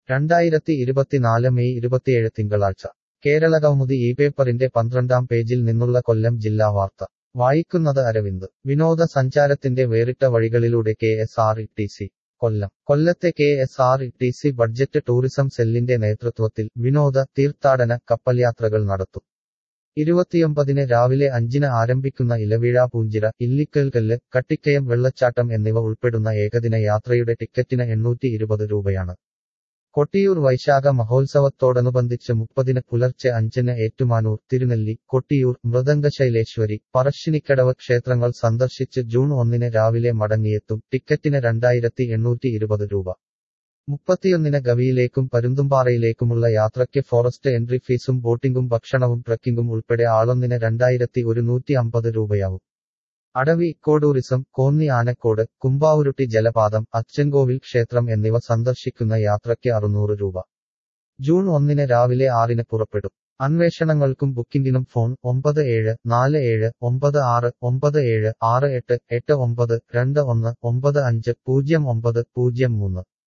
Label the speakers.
Speaker 1: രണ്ടായിരത്തി ഇരുപത്തിനാല് മെയ് ഇരുപത്തിയേഴ് തിങ്കളാഴ്ച കേരള കൗമുദി ഈ പേപ്പറിന്റെ പന്ത്രണ്ടാം പേജിൽ നിന്നുള്ള കൊല്ലം ജില്ലാ വാർത്ത വായിക്കുന്നത് അരവിന്ദ് വിനോദ സഞ്ചാരത്തിന്റെ വേറിട്ട വഴികളിലൂടെ K S R E T C കൊല്ലം കൊല്ലത്തെ K S R E T C budget tourism സെല്ലിന്റെ നേതൃത്വത്തിൽ വിനോദ തീർത്ഥാടന കപ്പൽയാത്രകൾ നടത്തും ഇരുപത്തിയൊമ്പതിന് രാവിലെ അഞ്ചിന് ആരംഭിക്കുന്ന ഇലവീഴ പൂഞ്ചിറ ഇല്ലിക്കൽകല്ല് കട്ടിക്കയം വെള്ളച്ചാട്ടം എന്നിവ ഉൾപ്പെടുന്ന ഏകദിന യാത്രയുടെ ടിക്കറ്റിന് എണ്ണൂറ്റി ഇരുപത് രൂപയാണ് കൊട്ടിയൂർ വൈശാഖ മഹോത്സവത്തോടനുബന്ധിച്ച് മുപ്പതിന് പുലർച്ചെ അഞ്ചിന് ഏറ്റുമാനൂർ തിരുനെല്ലി കൊട്ടിയൂർ മൃദംഗശൈലേശ്വരി പറശ്ശിനിക്കടവ് ക്ഷേത്രങ്ങൾ സന്ദർശിച്ച് ജൂൺ ഒന്നിന് രാവിലെ മടങ്ങിയെത്തും ടിക്കറ്റിന് രണ്ടായിരത്തി എണ്ണൂറ്റി ഇരുപത് രൂപ മുപ്പത്തിയൊന്നിന് ഗവിയിലേക്കും പരുന്തുംപാറയിലേക്കുമുള്ള യാത്രയ്ക്ക് ഫോറസ്റ്റ് എൻട്രി ഫീസും ബോട്ടിംഗും ഭക്ഷണവും ട്രക്കിംഗും ഉൾപ്പെടെ ആളൊന്നിന് രണ്ടായിരത്തി ഒരുന്നൂറ്റി അമ്പത് രൂപയാവും അടവി ഇക്കോ ടൂറിസം കോന്നി ആനക്കോട് കുമ്പാവുരുട്ടി ജലപാതം അച്ചൻകോവിൽ ക്ഷേത്രം എന്നിവ സന്ദർശിക്കുന്ന യാത്രയ്ക്ക് അറുന്നൂറ് രൂപ ജൂൺ ഒന്നിന് രാവിലെ ആറിന് പുറപ്പെടും അന്വേഷണങ്ങൾക്കും ബുക്കിംഗിനും ഫോൺ ഒമ്പത് ഏഴ് നാല് ഏഴ് ഒമ്പത് ആറ് ഒമ്പത് ഏഴ് ആറ് എട്ട് എട്ട് ഒമ്പത് രണ്ട് ഒന്ന് ഒമ്പത് അഞ്ച് പൂജ്യം ഒമ്പത് പൂജ്യം മൂന്ന്